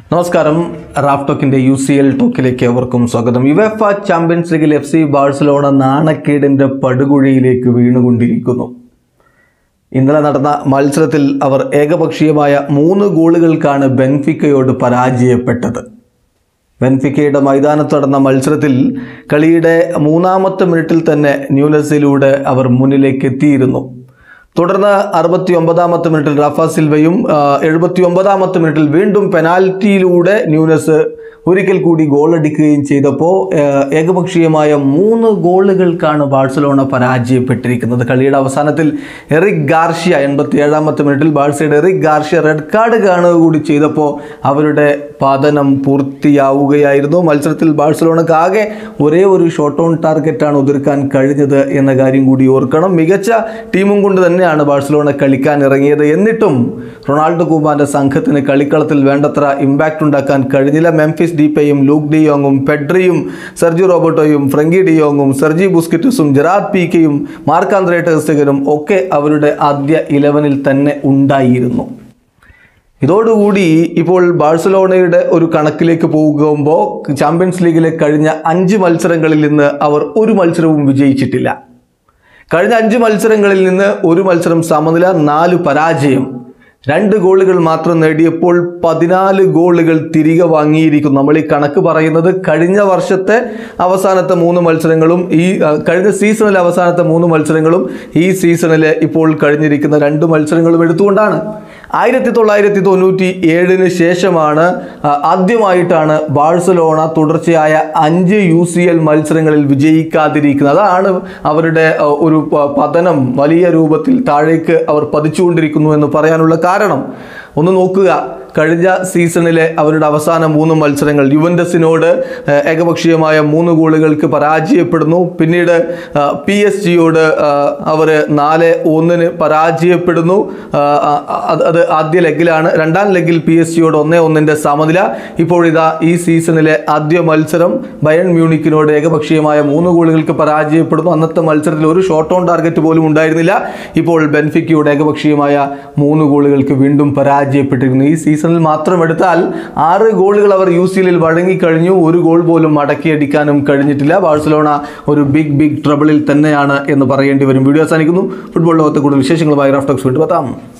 നമസ്കാരം റാഫ് ടോക്കിന്റെ U C L ടോക്കിലേക്ക് അവർക്കും സ്വാഗതം യുവേഫ ചാമ്പ്യൻസ് ലീഗിൽ എഫ് സി ബാഴ്സലോണ നാണക്കേടിന്റെ പടുകുഴിയിലേക്ക് വീണുകൊണ്ടിരിക്കുന്നു ഇന്നലെ നടന്ന മത്സരത്തിൽ അവർ ഏകപക്ഷീയമായ മൂന്ന് ഗോളുകൾക്കാണ് ബെൻഫിക്കയോട് പരാജയപ്പെട്ടത് ബെൻഫിക്കയുടെ മൈതാനത്ത് നടന്ന മത്സരത്തിൽ കളിയുടെ മൂന്നാമത്തെ മിനിറ്റിൽ തന്നെ ന്യൂനസിലൂടെ അവർ മുന്നിലേക്ക് എത്തിയിരുന്നു തുടർന്ന് അറുപത്തി ഒമ്പതാമത്തെ മിനിറ്റിൽ റഫ സിൽവയും എഴുപത്തി ഒമ്പതാമത്തെ മിനിറ്റിൽ വീണ്ടും പെനാൽറ്റിയിലൂടെ ന്യൂനസ് ഒരിക്കൽ കൂടി ഗോളടിക്കുകയും ചെയ്തപ്പോൾ ആ, ഏകപക്ഷീയമായ മൂന്ന് ഗോളുകൾക്കാണ് ബാഴ്സലോണ പരാജയപ്പെട്ടിരിക്കുന്നത് കളിയുടെ അവസാനത്തിൽ എറിക് ഗാർഷ്യ എൺപത്തി ഏഴാമത്തെ മിനിറ്റിൽ ബാഴ്സയുടെ എറിക് ഗാർഷ്യ റെഡ് കാർഡ് കാണുക കൂടി ചെയ്തപ്പോൾ അവരുടെ പതനം പൂർത്തിയാവുകയായിരുന്നു മത്സരത്തിൽ ബാഴ്സലോണക്ക് ആകെ ഒരേ ഒരു ഷോട്ട് ഓൺ ടാർഗറ്റാണ് ഉതിർക്കാൻ കഴിഞ്ഞത് എന്ന കാര്യം കൂടി ഓർക്കണം മികച്ച ടീമും കൊണ്ട് തന്നെയാണ് ബാഴ്സലോണ കളിക്കാൻ ഇറങ്ങിയത് എന്നിട്ടും റൊണാൾഡോ കുമാന്റെ സംഘത്തിന് കളിക്കളത്തിൽ വേണ്ടത്ര ഇമ്പാക്റ്റ് ഉണ്ടാക്കാൻ കഴിഞ്ഞില്ല മെംഫിസ് ഡീപ്പയും ലൂക്ക് ഡിയോങ്ങും പെഡ്രിയും സെർജി റോബർട്ടോയും ഫ്രങ്കി ഡിയോങ്ങും സെർജി ബുസ്കിറ്റസും ജെറാഡ് പീക്കയും മാർക്ക് ആന്ത്രേ ടെസ്റ്റഗനും ഒക്കെ അവരുടെ ആദ്യ ഇലവനിൽ തന്നെ ഉണ്ടായിരുന്നു ഇതോടുകൂടി ഇപ്പോൾ ബാഴ്സലോണയുടെ ഒരു കണക്കിലേക്ക് പോകുമ്പോൾ ചാമ്പ്യൻസ് ലീഗിലെ കഴിഞ്ഞ അഞ്ച് മത്സരങ്ങളിൽ നിന്ന് അവർ ഒരു മത്സരവും വിജയിച്ചിട്ടില്ല കഴിഞ്ഞ അഞ്ച് മത്സരങ്ങളിൽ നിന്ന് ഒരു മത്സരം സമനില നാല് പരാജയം രണ്ട് ഗോളുകൾ മാത്രം നേടിയപ്പോൾ പതിനാല് ഗോളുകൾ തിരികെ വാങ്ങിയിരിക്കുന്നു നമ്മൾ ഈ കണക്ക് പറയുന്നത് കഴിഞ്ഞ വർഷത്തെ അവസാനത്തെ മൂന്ന് മത്സരങ്ങളും ഈ ആ, കഴിഞ്ഞ സീസണിലെ അവസാനത്തെ മൂന്ന് മത്സരങ്ങളും ഈ സീസണിലെ ഇപ്പോൾ കഴിഞ്ഞിരിക്കുന്ന രണ്ട് മത്സരങ്ങളും എടുത്തുകൊണ്ടാണ് ആയിരത്തി തൊള്ളായിരത്തി തൊണ്ണൂറ്റി ഏഴിന് ശേഷമാണ് ആ, ആദ്യമായിട്ടാണ് ബാഴ്സലോണ തുടർച്ചയായ അഞ്ച് യു സി എൽ മത്സരങ്ങളിൽ വിജയിക്കാതിരിക്കുന്നത് അതാണ് അവരുടെ ആ, ഒരു പ- പതനം വലിയ രൂപത്തിൽ താഴേക്ക് അവർ പതിച്ചുകൊണ്ടിരിക്കുന്നു എന്ന് പറയാനുള്ള കാരണം ഒന്ന് നോക്കുക കഴിഞ്ഞ സീസണിലെ അവരുടെ അവസാന മൂന്ന് മത്സരങ്ങൾ യുവൻഡസിനോട് ആ, ഏകപക്ഷീയമായ മൂന്ന് ഗോളുകൾക്ക് പരാജയപ്പെടുന്നു പിന്നീട് പി എസ് ജിയോട് അവർ നാല് ഒന്നിന് പരാജയപ്പെടുന്നു ആ, ആ, അത് അത് ആദ്യ ലെഗിലാണ് രണ്ടാം ലെഗിൽ പി എസ് ജിയോട് ഒന്നേ ഒന്നിൻ്റെ സമനില ഇപ്പോഴിതാ ഈ സീസണിലെ ആദ്യ മത്സരം ബയൺ മ്യൂണിക്കിനോട് ഏകപക്ഷീയമായ മൂന്ന് ഗോളുകൾക്ക് പരാജയപ്പെടുന്നു അന്നത്തെ മത്സരത്തിൽ ഒരു ഷോട്ട് ഓൺ ടാർഗറ്റ് പോലും ഉണ്ടായിരുന്നില്ല ഇപ്പോൾ ബെൻഫിക്കയോട് ഏകപക്ഷീയമായ മൂന്ന് ഗോളുകൾക്ക് വീണ്ടും പരാജയപ്പെട്ടിരിക്കുന്നു ഈ സീസണിൽ മാത്രം എടുത്താൽ ആറ് ഗോളുകൾ അവർ യു സി എല്ലിൽ വഴങ്ങിക്കഴിഞ്ഞു ഒരു ഗോൾ പോലും മടക്കിയടിക്കാനും കഴിഞ്ഞിട്ടില്ല ബാഴ്സലോണ ഒരു ബിഗ് ബിഗ് ട്രബിളിൽ തന്നെയാണ് എന്ന് പറയേണ്ടി വരും വീഡിയോ അവസാനിക്കുന്നു ഫുട്ബോൾ ലോകത്തെ കൂടുതൽ വിശേഷങ്ങളുമായി റഫ്റ്റോക്സ് വീണ്ടും എത്താം